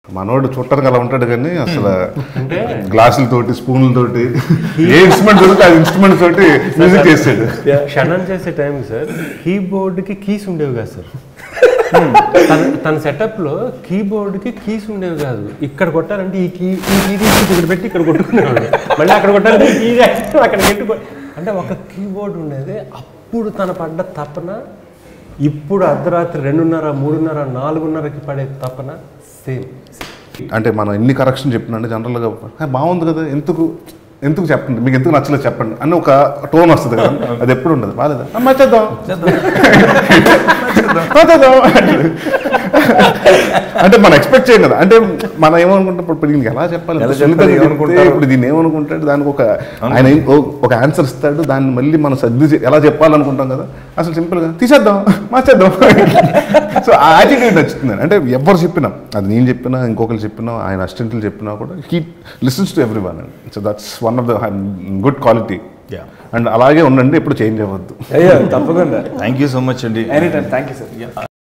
మనోడు చుట్టానికి అలా ఉంటాడు కానీ అసలు అంటే గ్లాసులతోటి స్పూన్లతోటి ఏ ఇన్స్ట్రుమెంట్ దొరికితే ఆ ఇన్స్ట్రుమెంట్ తోటి మ్యూజిక్ చేసాడు క్షణం చేసే టైం సార్ కీబోర్డ్కి కీస్ ఉండేవి కాదు సార్ తన తన సెటప్లో కీబోర్డ్కి కీస్ ఉండేవి కాదు ఇక్కడ కొట్టాలంటే ఈ కీ ఈ కీ తీసుకొచ్చి ఇక్కడ పెట్టి ఇక్కడ కొట్టుకునేవాడు మళ్ళీ అక్కడ కొట్టాలంటే ఈ కీ తీసుకొని అక్కడ పెట్టుకో అంటే ఒక కీబోర్డ్ ఉండేది అప్పుడు తన పడ్డ తపన ఇప్పుడు అర్ధరాత్రి రెండున్నర మూడున్నర నాలుగున్నరకి పడే తపన సేమ్ అంటే మనం ఎన్ని కరెక్షన్ చెప్పినంటే జనరల్గా "ఆ, బాగుంది కదా ఎందుకు ఎందుకు చెప్పండి మీకు ఎందుకు నచ్చలేదు చెప్పండి అని ఒక టోన్ వస్తుంది కదా అది ఎప్పుడు ఉండదు బాగాలేదా "ఆ, మార్చేద్దాం మార్చేద్దాం అంటాడు. అంటే మనం ఎక్స్పెక్ట్ చేయం కదా అంటే మనం ఏమనుకుంటాం ఇప్పుడు దీనికి ఎలా చెప్పాలి ఎలా సున్నితంగా చెప్పాలి, చెప్తే ఏమనుకుంటారు? ఇప్పుడు దీన్ని ఏమనుకుంటాడు దానికి ఒక ఆయన ఏం- ఓ- ఒక ఆన్సర్ ఇస్తాడు దాన్ని మళ్ళీ మనం సర్ది చే- ఎలా చెప్పాలనుకుంటాం కదా అసలు సింపుల్గా తీసేద్దాం మార్చేద్దాం సో ఆ యాటిట్యూడ్ నచ్చుతుంది అంటే ఎవరు చెప్పినా అది నేను చెప్పినా ఇంకొకరు చెప్పినా ఆయన అసిస్టెంట్లు చెప్పినా కూడా he listens to everyone so that's one of the good quality and అలాగే ఉండండి ఎప్పుడు చేంజ్ అవ్వద్దు అయ్యో తప్పకుండా థ్యాంక్ యూ సో మచ్ అండి any time thank you sir